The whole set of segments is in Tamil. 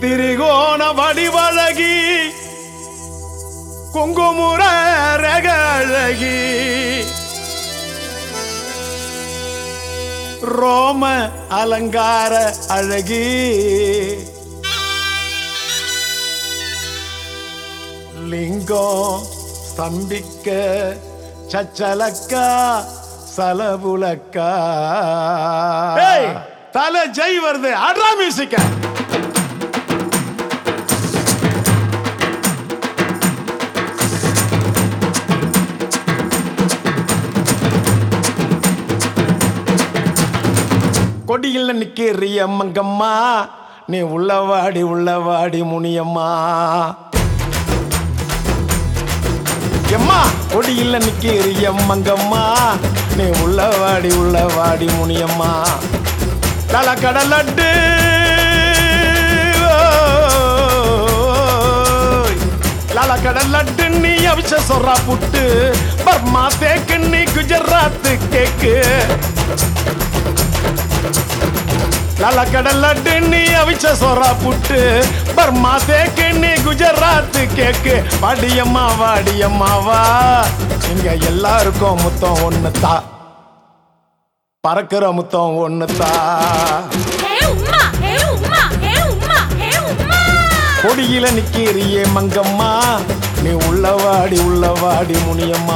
திரிகோண வடிவழகி குங்குமுற ரகழகி ரோம அலங்கார அழகி லிங்கம் ஸ்தம்பிக்க சச்சலக்கா சலபுலக்கா ஏய், தலை ஜெய் வருது அட்ரா மியூசிக்க கொடியில் நிக்கிறிய மங்கம்மா நீ உள்ளவாடி உள்ளவாடி முனியம்மா எம்மா கொடியில் நிக்கிறிய மங்கம்மா நீ உள்ளவாடி உள்ளவாடி முனியம்மா தல கடலட்டு லால கடலட்டு நீ அவிச்ச சொல்றா புட்டு பர்மா தேக்கு நீ குஜராத்து கேக்கு லால கடலட்டு நீ அவிச்ச சோறா புட்டு பர்மா தேக்கு நீ குஜராத் கேக்கு வாடியம்மா வாடியம்மா வா இங்க எல்லாருக்கும் முத்தம் ஒண்ணுதா பறக்கிற முத்தம் ஒண்ணுதா ஏ உம்மா ஏ உம்மா ஏ உம்மா ஏ உம்மா கொடியில நிக்கிறியே மங்கம்மா நீ உள்ளவாடி உள்ளவாடி முனியம்மா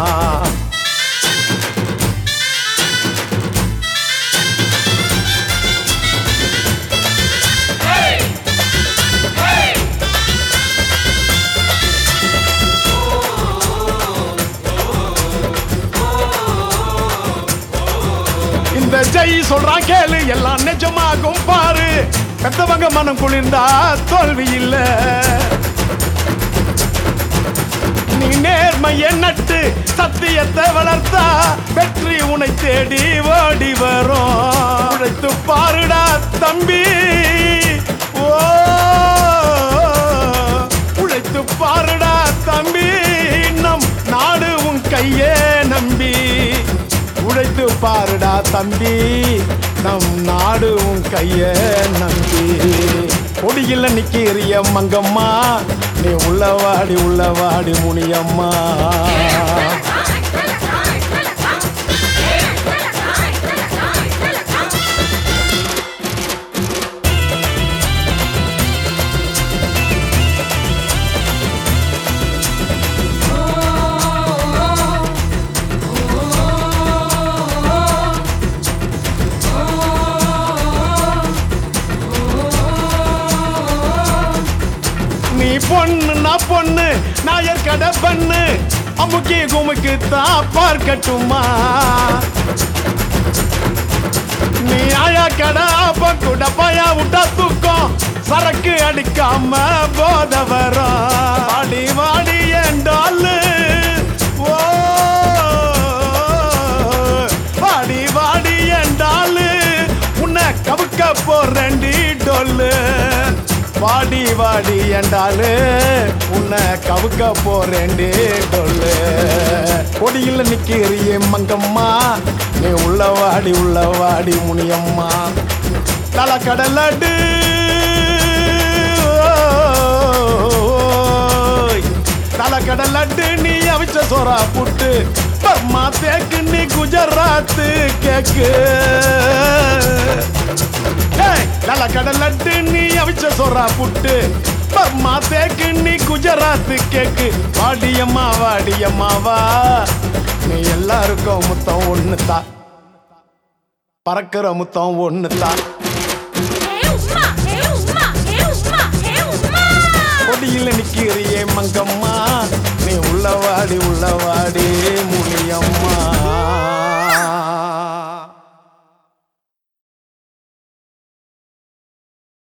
இந்த ஜெய் சொல்றான் கேளு எல்லாம் நிஜமாகும் பாரு பெத்தவங்க மனம் குளிர்ந்தா தோல்வி இல்ல நீ நேர்மையை நட்டு சத்தியத்தை வளர்த்தா வெற்றி உன்னை தேடி ஓடி வரும் உழைத்து பாருடா தம்பி ஓ உழைத்து பாருடா தம்பி நம் நாடு உன் கையே நம்பி உழைத்து பாருடா தம்பி நம் நாடு உன் கைய நம்பி கொடியில் நிக்கிறிய மங்கம்மா நீ உள்ளவாடி உள்ளவாடி முனியம்மா நீ பொண்ணு நான் பொண்ணு நாயர் கடை பண்ணு அமுக்கி குமுக்கு தான் பார்க்கட்டுமா நீ ஆயா கடை அப்ப கூட பயா விட்டா தூக்கம் சரக்கு அடிக்காம போத வரும் வாடி வாடி என்றாலு ஓ வாடி வாடி என்றாலு உன்னை கவுக்க போறேன்டி டொல்லு வாடி வாடி என்றாலு உன்னை கவுக்க போறேன்டி டொல்லு கொடியில் நிக்கிறியே மங்கம்மா நீ உள்ள வாடி உள்ள வாடி முனியம்மா தல கடலடு தல கடலட்டு நீ அவிச்ச சோறா புட்டு பர்மா தேக்கு நீ குஜராத்து கேக்கு ஏய், நல்ல கடலட்டு நீ அவிச்ச சோறா புட்டு பர்மா தேக்கு நீ குஜராத்து கேக்கு வாடியம்மா வாடியம்மா வா நீ எல்லாருக்கும் முத்தம் ஒண்ணுதா பறக்கிற முத்தம் ஒண்ணுதா ஏ உம்மா ஏ உம்மா ஏ உம்மா ஏ உம்மா கொடியில் நிக்கிறியே மங்கம்மா நீ உள்ளவாடி உள்ளவாடி